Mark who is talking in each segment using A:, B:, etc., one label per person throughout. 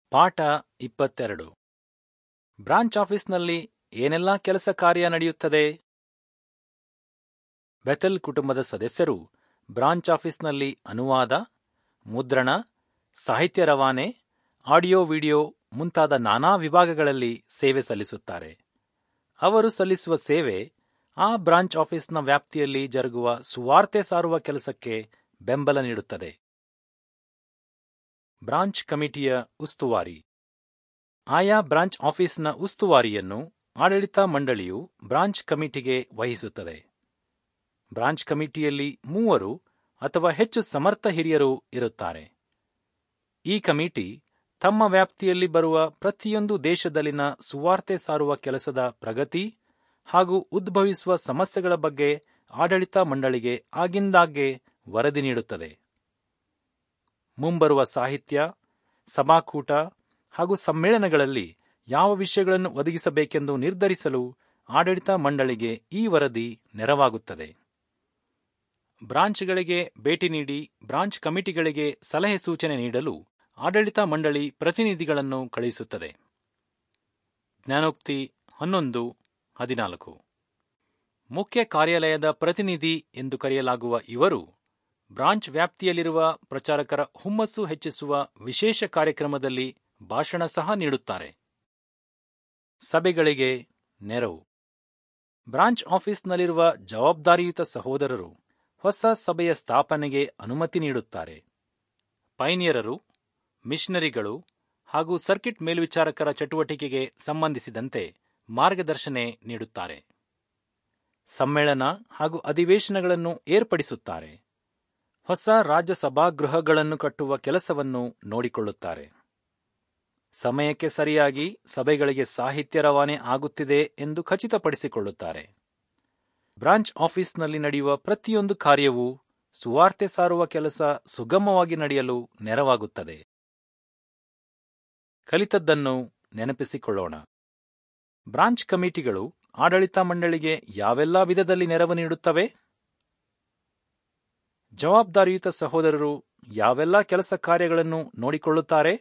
A: ಪಾಠ ಇಪ್ಪತ್ತೆರಡು ಬ್ರಾಂಚ್ ಆಫೀಸ್ನಲ್ಲಿ ಏನೆಲ್ಲಾ ಕೆಲಸ ಕಾರ್ಯ ನಡೆಯುತ್ತದೆ ಬೆಥೆಲ್ ಕುಟುಂಬದ ಸದಸ್ಯರು ಬ್ರಾಂಚ್ ಆಫೀಸ್ನಲ್ಲಿ ಅನುವಾದ ಮುದ್ರಣ ಸಾಹಿತ್ಯ ರವಾನೆ ಆಡಿಯೋ ವಿಡಿಯೋ ಮುಂತಾದ ನಾನಾ ವಿಭಾಗಗಳಲ್ಲಿ ಸೇವೆ ಸಲ್ಲಿಸುತ್ತಾರೆ ಅವರು ಸಲ್ಲಿಸುವ ಸೇವೆ ಆ ಬ್ರಾಂಚ್ ಆಫೀಸ್ನ ವ್ಯಾಪ್ತಿಯಲ್ಲಿ ಜರುಗುವ ಸುವಾರ್ತೆ ಸಾರುವ ಕೆಲಸಕ್ಕೆ ಬೆಂಬಲ ನೀಡುತ್ತದೆ ಬ್ರಾಂಚ್ ಕಮಿಟಿಯ ಉಸ್ತುವಾರಿ ಆಯಾ ಬ್ರಾಂಚ್ ಆಫೀಸ್ನ ಉಸ್ತುವಾರಿಯನ್ನು ಆಡಳಿತ ಮಂಡಳಿಯು ಬ್ರಾಂಚ್ ಕಮಿಟಿಗೆ ವಹಿಸುತ್ತದೆ ಬ್ರಾಂಚ್ ಕಮಿಟಿಯಲ್ಲಿ ಮೂವರು ಅಥವಾ ಹೆಚ್ಚು ಸಮರ್ಥ ಹಿರಿಯರು ಇರುತ್ತಾರೆ ಈ ಕಮಿಟಿ ತಮ್ಮ ವ್ಯಾಪ್ತಿಯಲ್ಲಿ ಬರುವ ಪ್ರತಿಯೊಂದು ದೇಶದಲ್ಲಿನ ಸುವಾರ್ತೆ ಸಾರುವ ಕೆಲಸದ ಪ್ರಗತಿ ಹಾಗೂ ಉದ್ಭವಿಸುವ ಸಮಸ್ಯೆಗಳ ಬಗ್ಗೆ ಆಡಳಿತ ಮಂಡಳಿಗೆ ಆಗಿಂದಾಗ್ಗೆ ವರದಿ ನೀಡುತ್ತದೆ ಮುಂಬರುವ ಸಾಹಿತ್ಯ ಸಭಾಕೂಟ ಹಾಗೂ ಸಮ್ಮೇಳನಗಳಲ್ಲಿ ಯಾವ ವಿಷಯಗಳನ್ನು ಒದಗಿಸಬೇಕೆಂದು ನಿರ್ಧರಿಸಲು ಆಡಳಿತ ಮಂಡಳಿಗೆ ಈ ವರದಿ ನೆರವಾಗುತ್ತದೆ ಬ್ರಾಂಚ್ಗಳಿಗೆ ಭೇಟಿ ನೀಡಿ ಬ್ರಾಂಚ್ ಕಮಿಟಿಗಳಿಗೆ ಸಲಹೆ ಸೂಚನೆ ನೀಡಲು ಆಡಳಿತ ಮಂಡಳಿ ಪ್ರತಿನಿಧಿಗಳನ್ನು ಕಳುಹಿಸುತ್ತದೆ ಜ್ಞಾನೋಕ್ತಿ ಹನ್ನೊಂದು ಹದಿನಾಲ್ಕು ಮುಖ್ಯ ಕಾರ್ಯಾಲಯದ ಪ್ರತಿನಿಧಿ ಎಂದು ಕರೆಯಲಾಗುವ ಇವರು ಬ್ರಾಂಚ್ ವ್ಯಾಪ್ತಿಯಲ್ಲಿರುವ ಪ್ರಚಾರಕರ ಹುಮ್ಮಸ್ಸು ಹೆಚ್ಚಿಸುವ ವಿಶೇಷ ಕಾರ್ಯಕ್ರಮದಲ್ಲಿ ಭಾಷಣ ಸಹ ನೀಡುತ್ತಾರೆ ಸಭೆಗಳಿಗೆ ನೆರವು ಬ್ರಾಂಚ್ ಆಫೀಸ್ನಲ್ಲಿರುವ ಜವಾಬ್ದಾರಿಯುತ ಸಹೋದರರು ಹೊಸ ಸಭೆಯ ಸ್ಥಾಪನೆಗೆ ಅನುಮತಿ ನೀಡುತ್ತಾರೆ ಪೈನಿಯರರು ಮಿಷನರಿಗಳು ಹಾಗೂ ಸರ್ಕಿಟ್ ಮೇಲ್ವಿಚಾರಕರ ಚಟುವಟಿಕೆಗೆ ಸಂಬಂಧಿಸಿದಂತೆ ಮಾರ್ಗದರ್ಶನೆ ನೀಡುತ್ತಾರೆ ಸಮ್ಮೇಳನ ಹಾಗೂ ಅಧಿವೇಶನಗಳನ್ನು ಏರ್ಪಡಿಸುತ್ತಾರೆ ಹೊಸ ರಾಜ್ಯ ಸಭಾಗೃಹಗಳನ್ನು ಕಟ್ಟುವ ಕೆಲಸವನ್ನು ನೋಡಿಕೊಳ್ಳುತ್ತಾರೆ ಸಮಯಕ್ಕೆ ಸರಿಯಾಗಿ ಸಭೆಗಳಿಗೆ ಸಾಹಿತ್ಯ ರವಾನೆ ಆಗುತ್ತಿದೆ ಎಂದು ಖಚಿತಪಡಿಸಿಕೊಳ್ಳುತ್ತಾರೆ ಬ್ರಾಂಚ್ ಆಫೀಸ್ನಲ್ಲಿ ನಡೆಯುವ ಪ್ರತಿಯೊಂದು ಕಾರ್ಯವೂ ಸುವಾರ್ತೆ ಸಾರುವ ಕೆಲಸ ಸುಗಮವಾಗಿ ನಡೆಯಲು ನೆರವಾಗುತ್ತದೆ ಕಲಿತದ್ದನ್ನು ನೆನಪಿಸಿಕೊಳ್ಳೋಣ ಬ್ರಾಂಚ್ ಕಮಿಟಿಗಳು ಆಡಳಿತ ಮಂಡಳಿಗೆ ಯಾವೆಲ್ಲಾ ವಿಧದಲ್ಲಿ ನೆರವು ನೀಡುತ್ತವೆ ಜವಾಬ್ದಾರಿಯುತ ಸಹೋದರರು ಯಾವೆಲ್ಲ ಕೆಲಸ ಕಾರ್ಯಗಳನ್ನು ನೋಡಿಕೊಳ್ಳುತ್ತಾರೆ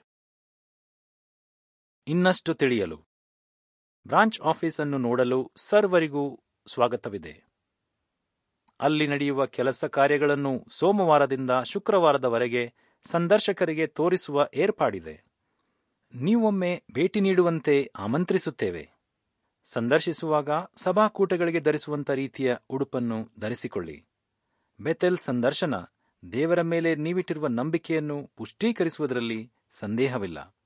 A: ಇನ್ನಷ್ಟು ತಿಳಿಯಲು ಬ್ರಾಂಚ್ ಆಫೀಸ್ ಅನ್ನು ನೋಡಲು ಸರ್ವರಿಗೂ ಸ್ವಾಗತವಿದೆ ಅಲ್ಲಿ ನಡೆಯುವ ಕೆಲಸ ಕಾರ್ಯಗಳನ್ನು ಸೋಮವಾರದಿಂದ ಶುಕ್ರವಾರದವರೆಗೆ ಸಂದರ್ಶಕರಿಗೆ ತೋರಿಸುವ ಏರ್ಪಾಡಿದೆ ನೀವೊಮ್ಮೆ ಭೇಟಿ ನೀಡುವಂತೆ ಆಮಂತ್ರಿಸುತ್ತೇವೆ ಸಂದರ್ಶಿಸುವಾಗ ಸಭಾಕೂಟಗಳಿಗೆ ಧರಿಸುವಂತ ರೀತಿಯ ಉಡುಪನ್ನು ಧರಿಸಿಕೊಳ್ಳಿ ಬೆತೆಲ್ ಸಂದರ್ಶನ ದೇವರ ಮೇಲೆ ನೀವಿಟ್ಟಿರುವ ನಂಬಿಕೆಯನ್ನು ಪುಷ್ಟೀಕರಿಸುವುದರಲ್ಲಿ ಸಂದೇಹವಿಲ್ಲ